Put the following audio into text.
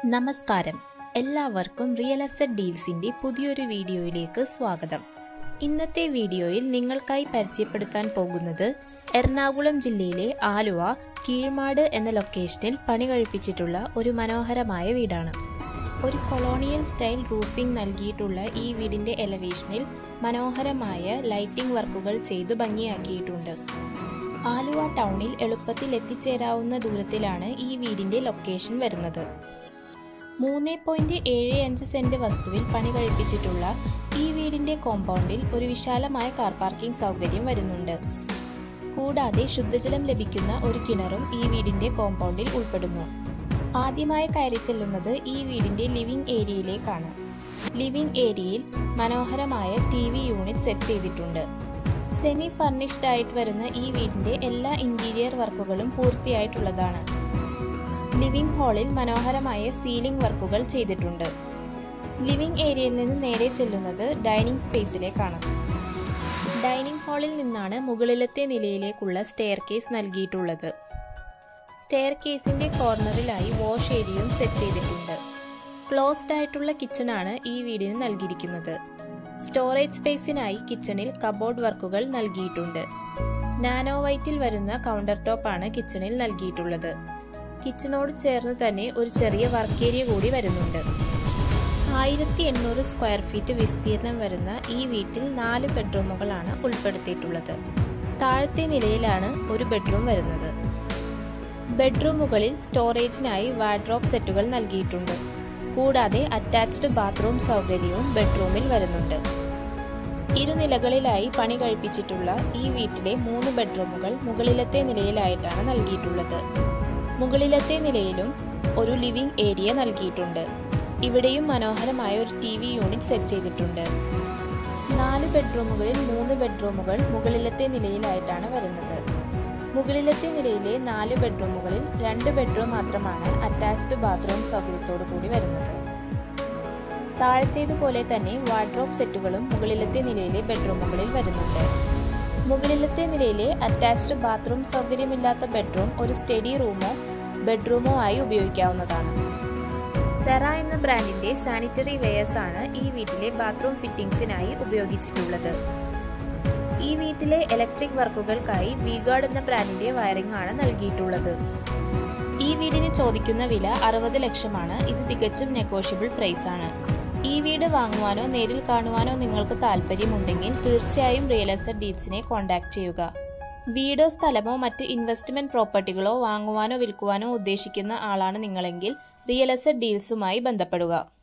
നമസ്കാരം എല്ലാവർക്കും real estate ഡീൽസിന്റെ പുതിയൊരു വീഡിയോയിലേക്ക് സ്വാഗതം ഇന്നത്തെ വീഡിയോയിൽ നിങ്ങൾക്കായി പരിചയപ്പെടുത്താൻ പോകുന്നത് എറണാകുളം ജില്ലയിലെ ആലുവ കീഴ്മാട് എന്ന ലൊക്കേഷനിൽ പണി കഴിപ്പിച്ചിട്ടുള്ള ഒരു മനോഹരമായ വീടാണ് ഒരു കൊളോണിയൽ സ്റ്റൈൽ റൂഫിംഗ് നൽകിയിട്ടുള്ള ഈ വീടിന്റെ എലവേഷനിൽ മനോഹരമായ ലൈറ്റിംഗ് വർക്കുകൾ ചെയ്തു ഭംഗിയാക്കിയിട്ടുണ്ട് ആലുവ ടൗണിൽ എളുപ്പത്തിൽ എത്തിച്ചേരാവുന്ന ദൂരത്തിലാണ് ഈ വീടിന്റെ ലൊക്കേഷൻ വരുന്നത് മൂന്ന് പോയിന്റ് ഏഴ് അഞ്ച് സെന്റ് വസ്തുവിൽ പണി കഴിപ്പിച്ചിട്ടുള്ള ഈ വീടിന്റെ കോമ്പൗണ്ടിൽ ഒരു വിശാലമായ കാർ പാർക്കിംഗ് സൗകര്യം വരുന്നുണ്ട് കൂടാതെ ശുദ്ധജലം ലഭിക്കുന്ന ഒരു കിണറും ഈ വീടിന്റെ കോമ്പൗണ്ടിൽ ഉൾപ്പെടുന്നു ആദ്യമായി കയറി ചെല്ലുന്നത് ഈ വീടിന്റെ ലിവിംഗ് ഏരിയയിലേക്കാണ് ലിവിംഗ് ഏരിയയിൽ മനോഹരമായ ടി വി യൂണിറ്റ് സെറ്റ് ചെയ്തിട്ടുണ്ട് സെമി ഫർണിഷ്ഡ് ആയിട്ട് വരുന്ന ഈ വീടിന്റെ എല്ലാ ഇന്റീരിയർ വർക്കുകളും പൂർത്തിയായിട്ടുള്ളതാണ് ലിവിംഗ് ഹാളിൽ മനോഹരമായ സീലിംഗ് വർക്കുകൾ ചെയ്തിട്ടുണ്ട് ലിവിംഗ് ഏരിയയിൽ നിന്ന് നേരെ ചെല്ലുന്നത് ഡൈനിങ് സ്പേസിലേക്കാണ് ഡൈനിങ് ഹാളിൽ നിന്നാണ് മുകളിലത്തെ നിലയിലേക്കുള്ള സ്റ്റെയർ കേസ് നൽകിയിട്ടുള്ളത് സ്റ്റെയർ കേസിന്റെ കോർണറിലായി വാഷ് ഏരിയയും സെറ്റ് ചെയ്തിട്ടുണ്ട് ക്ലോസ്ഡ് ആയിട്ടുള്ള കിച്ചണാണ് ഈ വീടിന് നൽകിയിരിക്കുന്നത് സ്റ്റോറേജ് സ്പേസിനായി കിച്ചണിൽ കബോർഡ് വർക്കുകൾ നൽകിയിട്ടുണ്ട് നാനോ വൈറ്റിൽ വരുന്ന കൗണ്ടർ ടോപ്പാണ് കിച്ചണിൽ നൽകിയിട്ടുള്ളത് കിച്ചണോട് ചേർന്ന് തന്നെ ഒരു ചെറിയ വർക്ക് ഏരിയ കൂടി വരുന്നുണ്ട് ആയിരത്തി എണ്ണൂറ് സ്ക്വയർ ഫീറ്റ് വിസ്തീർണം വരുന്ന ഈ വീട്ടിൽ നാല് ബെഡ്റൂമുകളാണ് ഉൾപ്പെടുത്തിയിട്ടുള്ളത് താഴത്തെ നിലയിലാണ് ഒരു ബെഡ്റൂം വരുന്നത് ബെഡ്റൂമുകളിൽ സ്റ്റോറേജിനായി വാർഡ്രോബ് സെറ്റുകൾ നൽകിയിട്ടുണ്ട് കൂടാതെ അറ്റാച്ച്ഡ് ബാത്റൂം സൗകര്യവും ബെഡ്റൂമിൽ വരുന്നുണ്ട് ഇരുനിലകളിലായി പണി കഴിപ്പിച്ചിട്ടുള്ള ഈ വീട്ടിലെ മൂന്ന് ബെഡ്റൂമുകൾ മുകളിലത്തെ നിലയിലായിട്ടാണ് നൽകിയിട്ടുള്ളത് മുകളിലത്തെ നിലയിലും ഒരു ലിവിംഗ് ഏരിയ നൽകിയിട്ടുണ്ട് ഇവിടെയും മനോഹരമായ ഒരു ടി വി യൂണിറ്റ് സെറ്റ് ചെയ്തിട്ടുണ്ട് നാല് ബെഡ്റൂമുകളിൽ മൂന്ന് ബെഡ്റൂമുകൾ മുകളിലത്തെ നിലയിലായിട്ടാണ് വരുന്നത് മുകളിലത്തെ നിലയിലെ നാല് ബെഡ്റൂമുകളിൽ രണ്ട് ബെഡ്റൂം മാത്രമാണ് അറ്റാച്ച്ഡ് ബാത്റൂം സൗകര്യത്തോടു കൂടി വരുന്നത് താഴത്തേതുപോലെ തന്നെ വാർഡ്രോബ് സെറ്റുകളും മുകളിലത്തെ നിലയിലെ ബെഡ്റൂമുകളിൽ വരുന്നുണ്ട് മുകളിലത്തെ നിലയിലെ അറ്റാച്ച്ഡ് ബാത്റൂം സൗകര്യമില്ലാത്ത ബെഡ്റൂം ഒരു സ്റ്റഡി റൂമോ ബെഡ്റൂമോ ആയി ഉപയോഗിക്കാവുന്നതാണ് സെറ എന്ന ബ്രാൻഡിന്റെ സാനിറ്ററി വെയേഴ്സ് ആണ് ഈ വീട്ടിലെ ബാത്റൂം ഫിറ്റിംഗ്സിനായി ഉപയോഗിച്ചിട്ടുള്ളത് ഈ വീട്ടിലെ ഇലക്ട്രിക് വർക്കുകൾക്കായി വിഗാർഡ് എന്ന ബ്രാൻഡിന്റെ വയറിംഗ് ആണ് നൽകിയിട്ടുള്ളത് ഈ വീടിന് ചോദിക്കുന്ന വില അറുപത് ലക്ഷമാണ് ഇത് തികച്ചും നെഗോഷ്യബിൾ പ്രൈസ് ആണ് ഈ വീട് വാങ്ങുവാനോ നേരിൽ കാണുവാനോ നിങ്ങൾക്ക് താല്പര്യമുണ്ടെങ്കിൽ തീർച്ചയായും റിയൽ എസ്റ്റേറ്റ് ഡീൽസിനെ കോൺടാക്ട് ചെയ്യുക വീടോ സ്ഥലമോ മറ്റ് ഇൻവെസ്റ്റ്മെന്റ് പ്രോപ്പർട്ടികളോ വാങ്ങുവാനോ വിൽക്കുവാനോ ഉദ്ദേശിക്കുന്ന ആളാണ് നിങ്ങളെങ്കിൽ റിയൽ എസ്റ്റേറ്റ് ഡീൽസുമായി ബന്ധപ്പെടുക